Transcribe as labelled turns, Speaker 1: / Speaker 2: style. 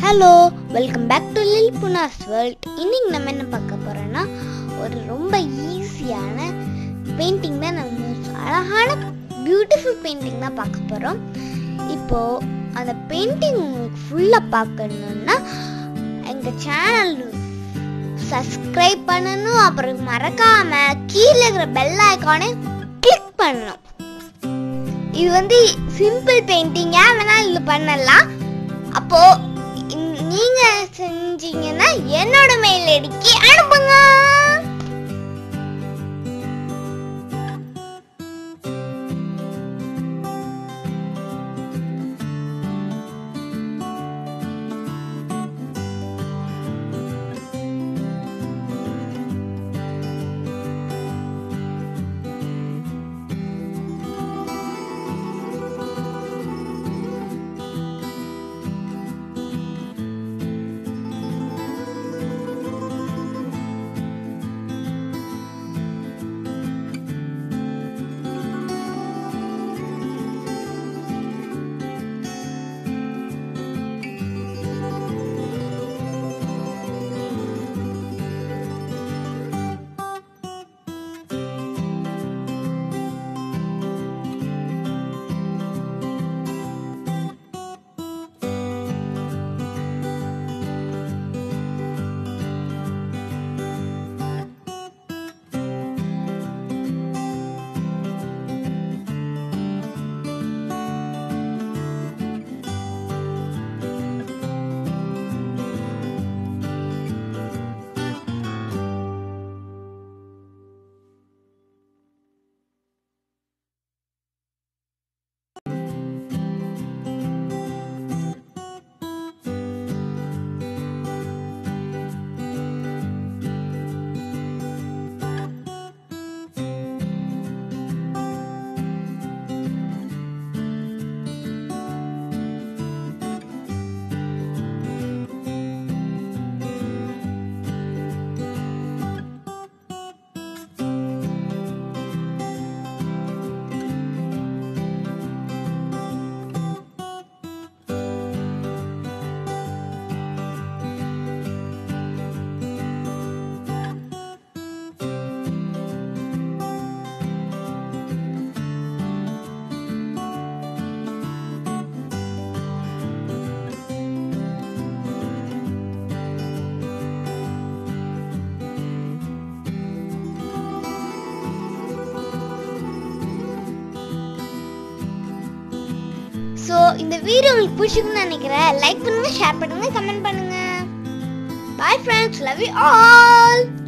Speaker 1: hello welcome back to லில் புனாஸ் world இன்னைக்கு நம்ம என்ன பார்க்க போறோம்னா ஒரு ரொம்ப ஈஸியான பெயிண்டிங் தான் நம்ம அழகான பியூட்டிஃபுல் பெயிண்டிங் தான் பார்க்க போறோம் இப்போ அந்த பெயிண்டிங் உங்களுக்கு ஃபுல்லாக பார்க்கணுன்னா எங்கள் சேனல் சப்ஸ்கிரைப் பண்ணணும் அப்புறம் மறக்காம கீழே இருக்கிற பெல் ஐக்கானை கிளிக் பண்ணணும் இது வந்து சிம்பிள் பெயிண்டிங் ஏன் வேணாலும் இது பண்ணலாம் அப்போ இந்- நீங்க செஞ்சீங்கன்னா என்னோட மெயில் ஐடிக்கு அனுப்புங்க ஸோ இந்த வீடியோ உங்களுக்கு பிடிச்சிருக்குன்னு நினைக்கிறேன் லைக் பண்ணுங்க ஷேர் பண்ணுங்க கமெண்ட் பண்ணுங்க bye friends love you all